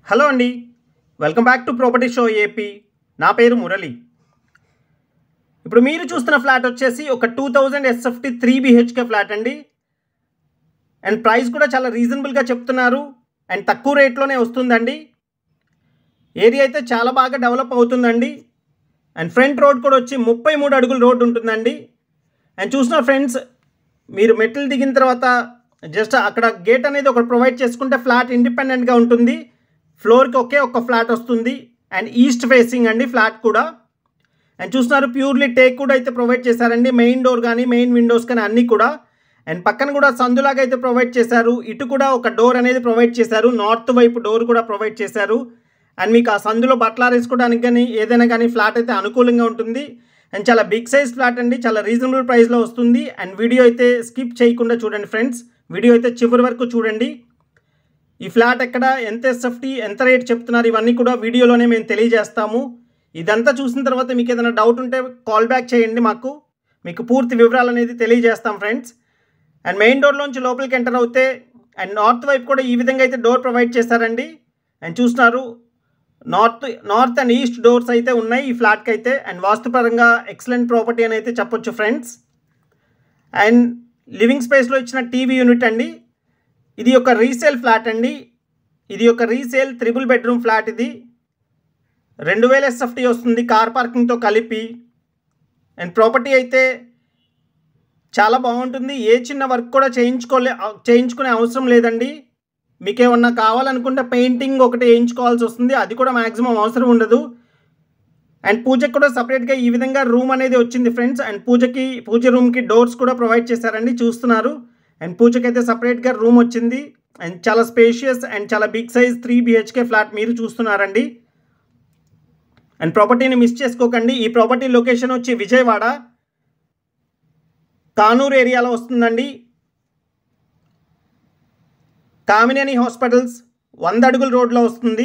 hello అండి welcome back to property show AP నా పేరు మురళి ఇప్పుడు మీరు చూస్తున్న ఫ్లాట్ వచ్చేసి ఒక two thousand SFT three BHK flat అండి అండ్ ప్రైస్ కూడా చాలా రీజనబుల్గా చెప్తున్నారు అండ్ తక్కువ రేట్లోనే వస్తుందండి ఏరియా అయితే చాలా బాగా డెవలప్ అవుతుందండి అండ్ ఫ్రంట్ రోడ్ కూడా వచ్చి ముప్పై మూడు అడుగుల రోడ్ ఉంటుందండి అండ్ చూసిన ఫ్రెండ్స్ మీరు మెట్లు దిగిన తర్వాత జస్ట్ అక్కడ గేట్ అనేది ఒకటి ప్రొవైడ్ చేసుకుంటే ఫ్లాట్ ఇండిపెండెంట్గా ఉంటుంది ఫ్లోర్కి ఒకే ఒక ఫ్లాట్ వస్తుంది అండ్ ఈస్ట్ ఫేసింగ్ అండి ఫ్లాట్ కూడా అండ్ చూస్తున్నారు ప్యూర్లీ టేక్ కూడా అయితే ప్రొవైడ్ చేశారండి మెయిన్ డోర్ కానీ మెయిన్ విండోస్ కానీ అన్నీ కూడా అండ్ పక్కన కూడా సందులాగా అయితే ప్రొవైడ్ చేశారు ఇటు కూడా ఒక డోర్ అనేది ప్రొవైడ్ చేశారు నార్త్ వైపు డోర్ కూడా ప్రొవైడ్ చేశారు అండ్ మీకు ఆ సందులో బట్టలు ఆరేసుకోవడానికి కానీ ఏదైనా కానీ ఫ్లాట్ అయితే అనుకూలంగా ఉంటుంది అండ్ చాలా బిగ్ సైజ్ ఫ్లాట్ అండి చాలా రీజనబుల్ ప్రైస్లో వస్తుంది అండ్ వీడియో అయితే స్కిప్ చేయకుండా చూడండి ఫ్రెండ్స్ వీడియో అయితే చివరి వరకు చూడండి ఈ ఫ్లాట్ ఎక్కడ ఎంత ఎస్ఎఫ్టీ ఎంత రేట్ చెప్తున్నారు ఇవన్నీ కూడా వీడియోలోనే మేము తెలియజేస్తాము ఇదంతా చూసిన తర్వాత మీకు ఏదైనా డౌట్ ఉంటే కాల్ బ్యాక్ చేయండి మాకు మీకు పూర్తి వివరాలు అనేది తెలియజేస్తాం ఫ్రెండ్స్ అండ్ మెయిన్ డోర్లోంచి లోపలికి ఎంటర్ అవుతే అండ్ నార్త్ వైపు కూడా ఈ విధంగా అయితే డోర్ ప్రొవైడ్ చేశారండి అండ్ చూస్తున్నారు north north and east doors అయితే ఉన్నాయి ఈ ఫ్లాట్కి అయితే అండ్ వాస్తుపరంగా ఎక్సలెంట్ ప్రాపర్టీ అని అయితే చెప్పొచ్చు ఫ్రెండ్స్ అండ్ లివింగ్ స్పేస్లో ఇచ్చిన టీవీ యూనిట్ అండి ఇది ఒక రీసేల్ ఫ్లాట్ అండి ఇది ఒక రీసేల్ త్రిబుల్ బెడ్రూమ్ ఫ్లాట్ ఇది రెండు వేల ఎస్ఎఫ్టీ వస్తుంది కార్ పార్కింగ్తో కలిపి అండ్ ప్రాపర్టీ అయితే చాలా బాగుంటుంది ఏ చిన్న వర్క్ కూడా చేయించుకోలే చేయించుకునే అవసరం లేదండి మీకు ఏమన్నా కావాలనుకుంటే పెయింటింగ్ ఒకటి వేయించుకోవాల్సి వస్తుంది అది కూడా మ్యాక్సిమం అవసరం ఉండదు అండ్ పూజకి కూడా సపరేట్గా ఈ విధంగా రూమ్ అనేది వచ్చింది ఫ్రెండ్స్ అండ్ పూజకి పూజ రూమ్కి డోర్స్ కూడా ప్రొవైడ్ చేశారండి చూస్తున్నారు అండ్ పూజకి అయితే సపరేట్గా రూమ్ వచ్చింది అండ్ చాలా స్పేషియస్ అండ్ చాలా big size three BHK flat మీరు చూస్తున్నారండి అండ్ ప్రాపర్టీని మిస్ చేసుకోకండి ఈ ప్రాపర్టీ లొకేషన్ వచ్చి విజయవాడ కానూరు ఏరియాలో వస్తుందండి కామినేని హాస్పిటల్స్ వంద అడుగుల రోడ్లో వస్తుంది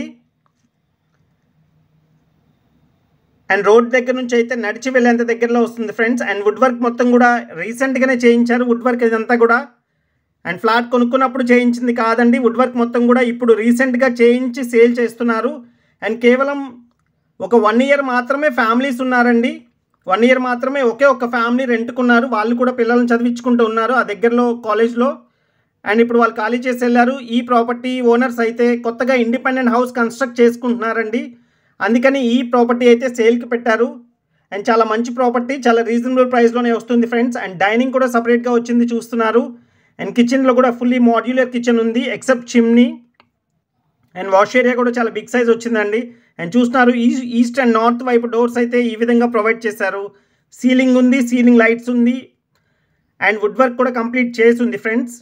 అండ్ రోడ్ దగ్గర నుంచి అయితే నడిచి వెళ్ళేంత దగ్గరలో వస్తుంది ఫ్రెండ్స్ అండ్ వుడ్ వర్క్ మొత్తం కూడా రీసెంట్గానే చేయించారు వుడ్ వర్క్ ఇదంతా కూడా అండ్ ఫ్లాట్ కొనుక్కున్నప్పుడు చేయించింది కాదండి వుడ్ వర్క్ మొత్తం కూడా ఇప్పుడు రీసెంట్గా చేయించి సేల్ చేస్తున్నారు అండ్ కేవలం ఒక వన్ ఇయర్ మాత్రమే ఫ్యామిలీస్ ఉన్నారండి వన్ ఇయర్ మాత్రమే ఒకే ఒక ఫ్యామిలీ రెంట్కున్నారు వాళ్ళు కూడా పిల్లల్ని చదివించుకుంటూ ఉన్నారు ఆ దగ్గరలో కాలేజ్లో అండ్ ఇప్పుడు వాళ్ళు ఖాళీ చేసి వెళ్ళారు ఈ ప్రాపర్టీ ఓనర్స్ అయితే కొత్తగా ఇండిపెండెంట్ హౌస్ కన్స్ట్రక్ట్ చేసుకుంటున్నారండి అందుకని ఈ ప్రాపర్టీ అయితే సేల్కి పెట్టారు అండ్ చాలా మంచి ప్రాపర్టీ చాలా రీజనబుల్ ప్రైస్లోనే వస్తుంది ఫ్రెండ్స్ అండ్ డైనింగ్ కూడా సపరేట్గా వచ్చింది చూస్తున్నారు అండ్ కిచెన్లో కూడా ఫుల్లీ మాడ్యులర్ కిచెన్ ఉంది except chimney and wash area కూడా చాలా బిగ్ సైజ్ వచ్చిందండి అండ్ చూస్తున్నారు ఈస్ట్ ఈస్ట్ అండ్ నార్త్ వైపు డోర్స్ అయితే ఈ విధంగా ప్రొవైడ్ చేశారు సీలింగ్ ఉంది సీలింగ్ లైట్స్ ఉంది అండ్ వుడ్ వర్క్ కూడా కంప్లీట్ చేసి ఉంది ఫ్రెండ్స్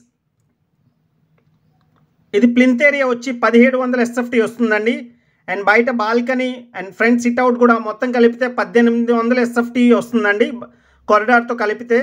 ఇది ప్లింత్ ఏరియా వచ్చి పదిహేడు వందల ఎస్ఎఫ్టీ వస్తుందండి అండ్ బయట బాల్కనీ అండ్ ఫ్రంట్ సిట్అవుట్ కూడా మొత్తం కలిపితే పద్దెనిమిది వందల ఎస్ఎఫ్టీ వస్తుందండి కారిడార్తో కలిపితే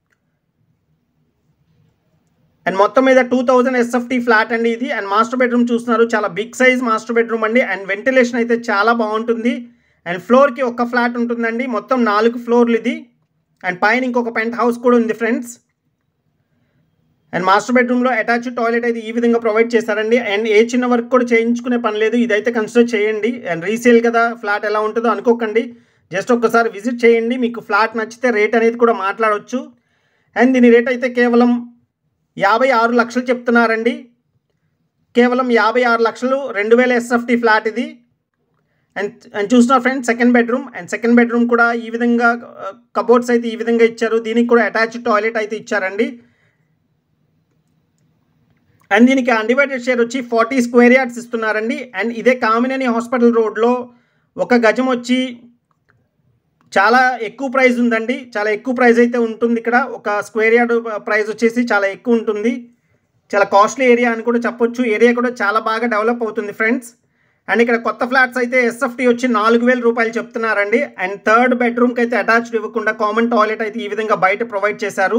అండ్ మొత్తం మీద టూ థౌజండ్ ఎస్ఎఫ్టీ ఫ్లాట్ అండి ఇది అండ్ మాస్టర్ బెడ్రూమ్ చూస్తున్నారు చాలా బిగ్ సైజ్ మాస్టర్ బెడ్రూమ్ అండి అండ్ వెంటిలేషన్ అయితే చాలా బాగుంటుంది అండ్ ఫ్లోర్కి ఒక ఫ్లాట్ ఉంటుందండి మొత్తం నాలుగు ఫ్లోర్లు ఇది అండ్ పైన ఇంకొక పెంట్ హౌస్ కూడా ఉంది ఫ్రెండ్స్ అండ్ మాస్టర్ బెడ్రూమ్లో అటాచ్ టాయిలెట్ అయితే ఈ విధంగా ప్రొవైడ్ చేశారండి అండ్ ఏ చిన్న వర్క్ కూడా చేయించుకునే పని లేదు ఇదైతే కన్సిడర్ చేయండి అండ్ రీసేల్ కదా ఫ్లాట్ ఎలా ఉంటుందో అనుకోకండి జస్ట్ ఒక్కసారి విజిట్ చేయండి మీకు ఫ్లాట్ నచ్చితే రేట్ అనేది కూడా మాట్లాడవచ్చు అండ్ దీని రేట్ అయితే కేవలం యాభై ఆరు లక్షలు చెప్తున్నారండి కేవలం యాభై ఆరు లక్షలు రెండు వేల ఎస్ఎఫ్టీ ఫ్లాట్ ఇది అండ్ అండ్ చూసిన friends second bedroom and second bedroom కూడా ఈ విధంగా కబోర్డ్స్ అయితే ఈ విధంగా ఇచ్చారు దీనికి కూడా అటాచ్ టాయిలెట్ అయితే ఇచ్చారండి అండ్ దీనికి అన్డివైడెడ్ షేర్ వచ్చి ఫార్టీ స్క్వేర్ యార్డ్స్ ఇస్తున్నారండి అండ్ ఇదే కామినేని హాస్పిటల్ రోడ్లో ఒక గజం వచ్చి చాలా ఎక్కువ ప్రైస్ ఉందండి చాలా ఎక్కువ ప్రైస్ అయితే ఉంటుంది ఇక్కడ ఒక స్క్వేర్ యార్డ్ ప్రైస్ వచ్చేసి చాలా ఎక్కువ ఉంటుంది చాలా కాస్ట్లీ ఏరియా అని కూడా చెప్పొచ్చు ఏరియా కూడా చాలా బాగా డెవలప్ అవుతుంది ఫ్రెండ్స్ అండ్ ఇక్కడ కొత్త ఫ్లాట్స్ అయితే ఎస్ఎఫ్టీ వచ్చి నాలుగు వేల రూపాయలు చెప్తున్నారండి అండ్ థర్డ్ బెడ్రూమ్కి అయితే అటాచ్డ్ ఇవ్వకుండా కామన్ టాయిలెట్ అయితే ఈ విధంగా బయట ప్రొవైడ్ చేశారు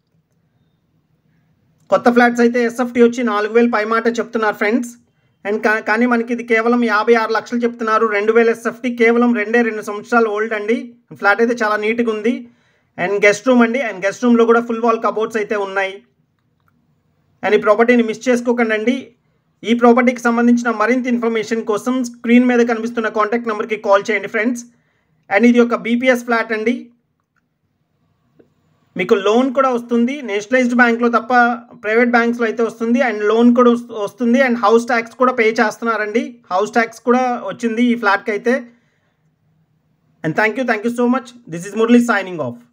కొత్త ఫ్లాట్స్ అయితే ఎస్ఎఫ్టీ వచ్చి నాలుగు వేలు పై మాట చెప్తున్నారు ఫ్రెండ్స్ అండ్ కా- కానీ మనకి ఇది కేవలం యాభై ఆరు లక్షలు చెప్తున్నారు రెండు వేల ఎస్ఎఫ్టీ కేవలం రెండే రెండు సంవత్సరాలు ఓల్డ్ అండి ఫ్లాట్ అయితే చాలా నీట్గా ఉంది అండ్ గెస్ట్ రూమ్ అండి అండ్ గెస్ట్ రూమ్లో కూడా ఫుల్ వాల్ కబోర్డ్స్ అయితే ఉన్నాయి అండ్ ఈ ప్రాపర్టీని మిస్ చేసుకోకండి అండి ఈ ప్రాపర్టీకి సంబంధించిన మరింత ఇన్ఫర్మేషన్ కోసం స్క్రీన్ మీద కనిపిస్తున్న కాంటాక్ట్ నెంబర్కి కాల్ చేయండి ఫ్రెండ్స్ అండ్ ఇది ఒక బీపీఎస్ ఫ్లాట్ అండి మీకు లోన్ కూడా వస్తుంది నేషనలైజ్డ్ బ్యాంక్లో తప్ప ప్రైవేట్ బ్యాంక్స్లో అయితే వస్తుంది అండ్ లోన్ కూడా వస్తు- వస్తుంది అండ్ హౌస్ ట్యాక్స్ కూడా పే చేస్తున్నారండి హౌస్ ట్యాక్స్ కూడా వచ్చింది ఈ ఫ్లాట్కి అయితే and thank you thank you so much this is Murali signing of